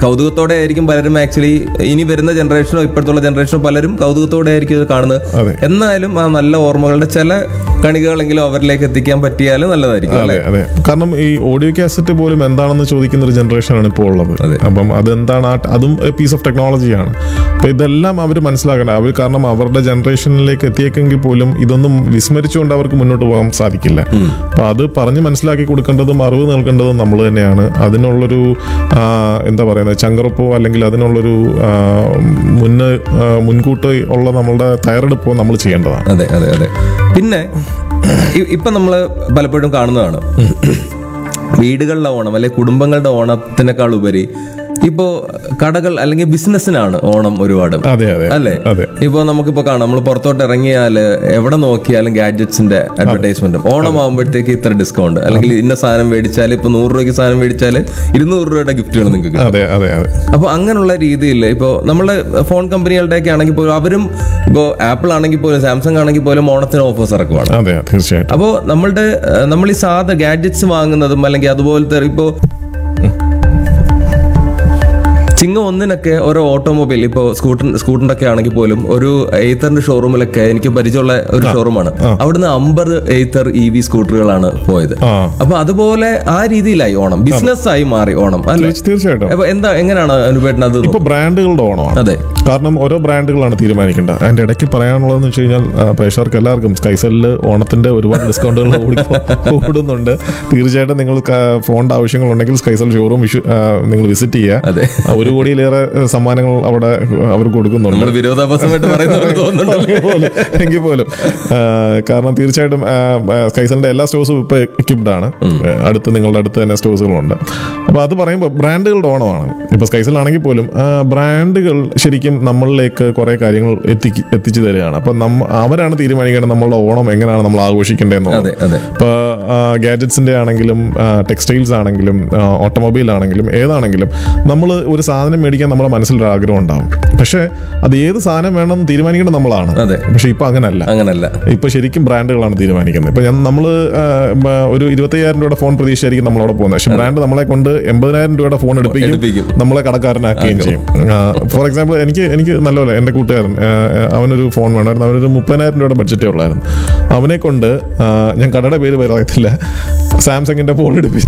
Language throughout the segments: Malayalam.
കൗതുകത്തോടെ ആയിരിക്കും പലരും ആക്ച്വലി ഇനി വരുന്ന ജനറേഷനോ ഇപ്പോഴത്തുള്ള ജനറേഷനോ പലരും കൗതുകത്തോടെ ആയിരിക്കും ഇത് കാണുന്നത് അതെ. എന്നാലും ആ നല്ല ഓർമ്മകളുടെ ചില കണികകളെങ്കിലും അവരിലേക്ക് എത്തിക്കാൻ പറ്റിയാൽ നല്ലതായിരിക്കും അതെ അല്ലേ അതെ കാരണം ഈ ഓഡിയോ കാസറ്റ് പോലും എന്താണെന്ന് ചോദിക്കുന്ന ഒരു ജനറേഷനാണ് ഇപ്പോൾ ഉള്ളത് അതെ. അപ്പം അതെന്താണ് ആ- അതും പീസ് ഓഫ് ടെക്നോളജിയാണ് അപ്പൊ ഇതെല്ലാം അവർ മനസ്സിലാക്കണം അവർ കാരണം അവരുടെ ജനറേഷനിലേക്ക് എത്തിയേക്കെങ്കിൽ പോലും ഇതൊന്നും വിസ്മരിച്ചുകൊണ്ട് അവർക്ക് മുന്നോട്ട് പോകാൻ സാധിക്കില്ല അപ്പൊ അത് പറഞ്ഞ് മനസ്സിലാക്കി കൊടുക്കേണ്ടതും അറിവ് നൽകേണ്ടതും നമ്മൾ തന്നെയാണ് അതിനുള്ളൊരു ആ, എന്താ പറയുന്നത് ചങ്കറപ്പോ അല്ലെങ്കിൽ അതിനുള്ളൊരു ആ, മുന്ന് ആ, മുൻകൂട്ടി ഉള്ള നമ്മളുടെ തയ്യാറെടുപ്പോ നമ്മൾ ചെയ്യേണ്ടതാണ് അതെ അതെ അതെ പിന്നെ ഇ- ഇപ്പൊ നമ്മള് പലപ്പോഴും കാണുന്നതാണ് വീടുകളിലെ ഓണം അല്ലെ കുടുംബങ്ങളുടെ ഓണത്തിനേക്കാൾ ഉപരി ഇപ്പോ കടകൾ അല്ലെങ്കിൽ ബിസിനസ്സിനാണ് ഓണം ഒരുപാട് അതെ അതെ അല്ലേ അതെ ഇപ്പൊ നമുക്കിപ്പോ കാണാം നമ്മൾ പുറത്തോട്ട് ഇറങ്ങിയാല് എവിടെ നോക്കിയാലും ഗാഡ്ജറ്റ്സിന്റെ അഡ്വർടൈസ്മെന്റ് ഓണം ആകുമ്പോഴത്തേക്ക് ഇത്ര ഡിസ്കൗണ്ട് അല്ലെങ്കിൽ ഇന്ന സാധനം മേടിച്ചാൽ ഇപ്പൊ നൂറ് രൂപയ്ക്ക് സാധനം മേടിച്ചാൽ ഇരുന്നൂറ് രൂപയുടെ ഗിഫ്റ്റുകൾ നിങ്ങൾക്ക് കിട്ടും അതെ അതെ അതെ അപ്പോൾ അങ്ങനെയുള്ള രീതിയിൽ ഇപ്പോൾ നമ്മളെ ഫോൺ കമ്പനികളുടെയൊക്കെ ആണെങ്കിൽ പോലും അവരും ഇപ്പോൾ ആപ്പിൾ ആണെങ്കിൽ പോലും സാംസങ് ആണെങ്കിൽ പോലും ഓണത്തിന് ഓഫേഴ്സ് ഇറക്കുവാണ് അതെ തീർച്ചയായിട്ടും അപ്പോൾ നമ്മളുടെ ഏഹ്, നമ്മൾ ഈ സാധാ ഗാഡ്ജറ്റ്സ് വാങ്ങുന്നതും അല്ലെങ്കിൽ അതുപോലത്തെ ഇപ്പോൾ ചിങ്ങ ഒന്നിനൊക്കെ ഓരോ ഓട്ടോമൊബൈൽ ഇപ്പോൾ സ്കൂട്ടർ സ്കൂട്ടറിന്റെ ഒക്കെ ആണെങ്കിൽ പോലും ഒരു എയ്ത്തറിന്റെ ഷോറൂമിലൊക്കെ എനിക്ക് പരിചയമുള്ള ഒരു ഷോറൂമാണ് അവിടുന്ന് അമ്പത് എയ്ത്തർ ഇ വി സ്കൂട്ടറുകളാണ് പോയത് ആ അപ്പൊ അതുപോലെ ആ രീതിയിലായി ഓണം ബിസിനസ് ആയി മാറി ഓണം അല്ലെ തീർച്ച- തീർച്ചയായിട്ടും അപ്പൊ എന്താ എങ്ങനെയാണ് അനുപേട്ടൻ അത് ഇപ്പൊ ബ്രാൻഡുകളുടെ ഓണമാണ് അതെ കാരണം ഓരോ ബ്രാൻഡുകളാണ് തീരുമാനിക്കേണ്ടത് അതിന്റെ ഇടയ്ക്ക് പറയാനുള്ളതെന്ന് വെച്ച് കഴിഞ്ഞാൽ ആ, പ്രേക്ഷകർക്ക് എല്ലാവർക്കും സ്കൈസെല്ലിൽ ഓണത്തിന്റെ ഒരുപാട് ഡിസ്കൗണ്ടുകൾ ഓടുന്നുണ്ട് തീർച്ചയായിട്ടും നിങ്ങൾക്ക് ഫോണിന്റെ ആവശ്യങ്ങളുണ്ടെങ്കിൽ സ്കൈസെൽ ഷോറൂം നിങ്ങൾ വിസിറ്റ് ചെയ്യുക അതെ ആ, ഒരു കോടിയിലേറെ ആ, സമ്മാനങ്ങൾ അവിടെ അവർ കൊടുക്കുന്നുണ്ട് നമ്മൾ വിരോധാഭാസമായിട്ട് പറയുന്നത് തോന്നുന്നുണ്ടല്ലോ എങ്കിൽ പോലും എങ്കിൽ പോലും ആ, കാരണം തീർച്ചയായിട്ടും സ്കൈസലിന്റെ എല്ലാ സ്റ്റോഴ്സും ഇപ്പൊ എക്യുപ്ഡ് ആണ് അടുത്ത് നിങ്ങളുടെ അടുത്ത് തന്നെ സ്റ്റോഴ്സുകളുണ്ട് അപ്പൊ അത് പറയുമ്പോൾ ബ്രാൻഡുകളുടെ ഓണമാണ് ഇപ്പൊ സ്കൈസലാണെങ്കിൽ പോലും ആ, ബ്രാൻഡുകൾ ശരിക്കും നമ്മളിലേക്ക് കുറെ കാര്യങ്ങൾ എത്തിക്ക് എത്തിച്ചു തരികയാണ് അപ്പൊ നമ്മ അവരാണ് തീരുമാനിക്കേണ്ടത് നമ്മളുടെ ഓണം എങ്ങനെയാണ് നമ്മൾ ആഘോഷിക്കേണ്ടതെന്നുള്ളത് അതെ അതെ ഇപ്പോൾ ഗാഡ്ജറ്റ്സിന്റെ ആണെങ്കിലും ടെക്സ്റ്റൈൽസ് ആണെങ്കിലും ഓട്ടോമൊബൈൽ ആണെങ്കിലും ഏതാണെങ്കിലും നമ്മൾ ഒരു സാധനം മേടിക്കാൻ നമ്മുടെ മനസ്സിലൊരു ആഗ്രഹം ഉണ്ടാവും പക്ഷേ അത് ഏത് സാധനം വേണമെന്ന് തീരുമാനിക്കേണ്ടത് നമ്മളാണ് അതെ. പക്ഷെ ഇപ്പൊ അങ്ങനല്ല അങ്ങനല്ല ഇപ്പൊ ശരിക്കും ബ്രാൻഡുകളാണ് തീരുമാനിക്കുന്നത് ഇപ്പൊ ഞാൻ നമ്മൾ ഒരു ഇരുപത്തയ്യായിരം രൂപയുടെ ഫോൺ പ്രതീക്ഷയായിരിക്കും നമ്മളവിടെ പോകുന്നത് പക്ഷെ ബ്രാൻഡ് നമ്മളെ കൊണ്ട് എൺപതിനായിരം രൂപയുടെ ഫോൺ എടുപ്പിക്കും എടുപ്പിക്കും. നമ്മളെ കടക്കാരനാക്കുകയും ചെയ്യും ഫോർ എക്സാമ്പിൾ എനിക്ക് എനിക്ക് നല്ലപോലെ എൻ്റെ കൂട്ടുകാരൻ ആ, അവനൊരു ഫോൺ വേണമായിരുന്നു അവനൊരു മുപ്പതിനായിരം രൂപയുടെ ബഡ്ജറ്റേ ഉള്ളായിരുന്നു അവനെ കൊണ്ട് ആ, ഞാൻ കടയുടെ പേര് പറയത്തില്ല സാംസങ്ങിന്റെ ഫോൺ എടുപ്പിച്ച്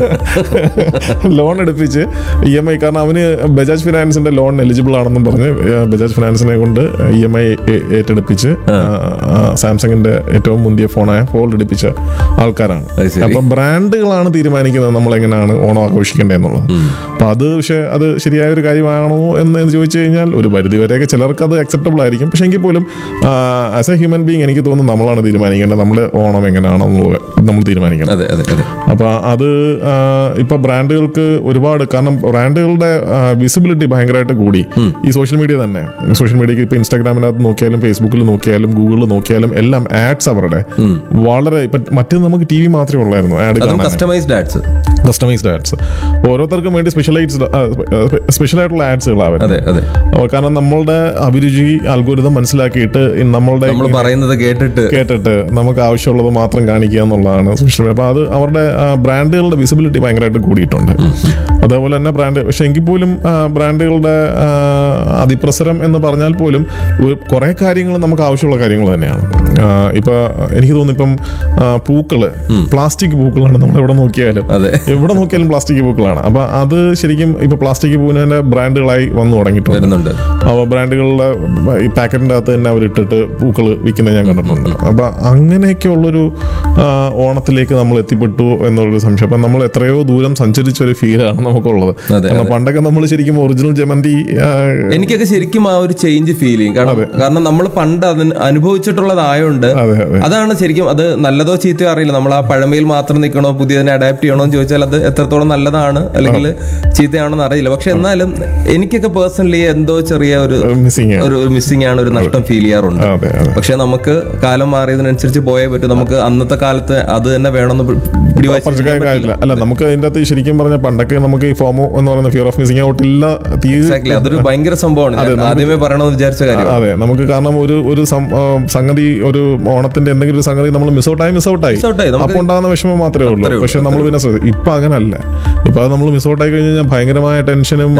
ലോൺ എടുപ്പിച്ച് ഇ എം ഐ കാരണം അവന് ബജാജ് ഫിനാൻസിന്റെ ലോൺ എലിജിബിൾ ആണെന്നും പറഞ്ഞ് ആ, ബജാജ് ഫിനാൻസിനെ കൊണ്ട് ഇ എം ഐ ഏറ്റെടുപ്പിച്ച് ആ, ആ, സാംസങ്ങിന്റെ ഏറ്റവും മുന്തിയ ഫോണായ ഫോൾഡ് എടുപ്പിച്ച ആൾക്കാരാണ് അത് ശരി. അപ്പൊ ബ്രാൻഡുകളാണ് തീരുമാനിക്കുന്നത് നമ്മൾ എങ്ങനെയാണ് ഓണം ആഘോഷിക്കേണ്ടത് എന്നുള്ളത് അപ്പൊ അത് പക്ഷെ അത് ശരിയായ ഒരു കാര്യമാണോ എന്ന് ചോദിച്ചു കഴിഞ്ഞാൽ ഒരു പരിധി വരെയൊക്കെ ചിലർക്ക് അത് അക്സെപ്റ്റബിൾ ആയിരിക്കും പക്ഷെ എങ്കിൽ പോലും ആസ് എ ഹ്യൂമൻ ബീങ് എനിക്ക് തോന്നുന്നു നമ്മളാണ് തീരുമാനിക്കേണ്ടത് നമ്മുടെ ഓണം എങ്ങനെയാണെന്നുള്ളത് നമ്മൾ തീരുമാനിക്കണം അതെ അതെ അതെ അപ്പൊ അത് ആ, ഇപ്പൊ ബ്രാൻഡുകൾക്ക് ഒരുപാട് കാരണം ബ്രാൻഡുകളുടെ വിസിബിലിറ്റി ഭയങ്കരമായിട്ട് കൂടി ഈ സോഷ്യൽ മീഡിയ തന്നെ സോഷ്യൽ മീഡിയക്ക് ഇപ്പൊ ഇൻസ്റ്റാഗ്രാമിനകത്ത് നോക്കിയാലും ഫേസ്ബുക്കിൽ നോക്കിയാലും ഗൂഗിളിൽ നോക്കിയാലും എല്ലാം ആഡ്സ് അവരുടെ വളരെ ഇപ്പൊ മറ്റേ നമുക്ക് ടി വി മാത്രമേ ഉള്ളായിരുന്നു ആഡ് അതും കാണാൻ കസ്റ്റമൈസ്ഡ് ആഡ്സ് കസ്റ്റമൈസ്ഡ് ആഡ്സ് ഓരോരുത്തർക്കും വേണ്ടി സ്പെഷ്യലൈസ്ഡ് സ്പെഷ്യൽ ആയിട്ടുള്ള ആഡ്സുകളാണ് അതെ അതെ കാരണം നമ്മളുടെ അഭിരുചി അൽഗോരിതം മനസ്സിലാക്കിയിട്ട് ഈ നമ്മളുടെ നമ്മൾ പറയുന്നത് കേട്ടിട്ട് കേട്ടിട്ട് നമുക്ക് ആവശ്യമുള്ളത് മാത്രം കാണിക്കുക എന്നുള്ളതാണ് സോഷ്യൽ മീഡിയ അപ്പൊ അത് അവരുടെ ആ, ബ്രാൻഡുകളുടെ വിസിബിലിറ്റി ഭയങ്കരമായിട്ട് കൂടിയിട്ടുണ്ട് അതേപോലെ തന്നെ ബ്രാൻഡ് പക്ഷെ എങ്കിൽ പോലും ആ, ബ്രാൻഡുകളുടെ ആ, അതിപ്രസരം എന്ന് പറഞ്ഞാൽ പോലും ഒരു- കുറെ കാര്യങ്ങൾ നമുക്ക് ആവശ്യമുള്ള കാര്യങ്ങൾ തന്നെയാണ് ആ, ഇപ്പൊ എനിക്ക് തോന്നുന്നു ഇപ്പം ആ, പൂക്കള് പ്ലാസ്റ്റിക് പൂക്കളാണ് നമ്മൾ എവിടെ നോക്കിയാലും അതെ എവിടെ നോക്കിയാലും പ്ലാസ്റ്റിക് പൂക്കളാണ് അപ്പൊ അത് ശരിക്കും ഇപ്പൊ പ്ലാസ്റ്റിക് പൂവിന് തന്നെ ബ്രാൻഡുകളായി വന്നു തുടങ്ങിയിട്ടുണ്ട് വരുന്നുണ്ട് അവ ബ്രാൻഡുകളുടെ ഈ പാക്കറ്റിന്റെ അകത്ത് തന്നെ അവർ ഇട്ടിട്ട് പൂക്കൾ വിൽക്കുന്നത് ഞാൻ കണ്ടിട്ടുണ്ട് അപ്പൊ അങ്ങനെയൊക്കെ ഉള്ളൊരു ആ, ഓണത്തിലേക്ക് നമ്മൾ എത്തിപ്പെട്ടു എന്നുള്ളൊരു സംശയം അപ്പൊ നമ്മൾ എത്രയോ ദൂരം സഞ്ചരിച്ച ഒരു ഫീലാണ് നമുക്കുള്ളത് അതെ, കാരണം പണ്ടൊക്കെ നമ്മൾ ശരിക്കും ഒറിജിനൽ ജമന്തി ആ, എനിക്കൊക്കെ ശരിക്കും ആ ഒരു ചേഞ്ച് ഫീൽ ചെയ്യും കാരണം കാരണം നമ്മൾ പണ്ട് അതിന് അനുഭവിച്ചിട്ടുള്ളതായോണ്ട് അതെ അതെ അതാണ് ശരിക്കും അത് നല്ലതോ ചീത്തയോ അറിയില്ല നമ്മൾ ആ പഴമയിൽ മാത്രം നിൽക്കണോ പുതിയതിനെ അഡാപ്റ്റ് ചെയ്യണോ എന്ന് ചോദിച്ചാൽ അത് എത്രത്തോളം നല്ലതാണ് അല്ലെങ്കിൽ ചീത്തയാണോ എന്ന് അറിയില്ല പക്ഷെ എന്നാലും എനിക്കൊക്കെ പേഴ്സണലി എന്തോ ചെറിയ ഒരു മിസ്സിങ് ഒരു മിസ്സിംഗ് ആണ് ഒരു നഷ്ടം ഫീൽ ചെയ്യാറുണ്ട് അതെ അതെ പക്ഷെ നമുക്ക് കാലം മാറിയതിനനുസരിച്ച് പോയേ പറ്റും നമുക്ക് അന്നത്തെ കാലത്ത് അത് തന്നെ വേണമെന്ന് പി- പിടിവാശി കുറച്ച് കാര്യമില്ല അല്ല നമുക്ക് അതിന്റെ അകത്ത് ശരിക്കും പറഞ്ഞ പണ്ടൊക്കെ നമുക്ക് ഈ ഫോമോ എന്ന് പറയുന്ന ഫിയർ ഓഫ് മിസ്സിംഗ് ഔട്ട് ഇല്ല തീരെ Exactly. അതൊരു ഭയങ്കര സംഭവമാണ് ഞാൻ ആദ്യമേ പറയണമെന്ന് വിചാരിച്ച കാര്യം അതെ നമുക്ക് കാരണം ഒരു ഒരു സം- ആ, സംഗതി ഒരു ഓണത്തിന്റെ എന്തെങ്കിലും ഒരു സംഗതി നമ്മൾ മിസ് ഔട്ടായി മിസ് ഔട്ടായി Miss out ആയി. നമുക്ക് അപ്പൊ ഉണ്ടാകുന്ന വിഷമം മാത്രമേ ഉള്ളൂ പക്ഷെ നമ്മൾ പിന്നെ ശ്രദ്ധി- ഇപ്പൊ അങ്ങനല്ല ഇപ്പൊ അത് നമ്മൾ മിസ് ഔട്ടായി കഴിഞ്ഞാൽ ഭയങ്കരമായ ടെൻഷനും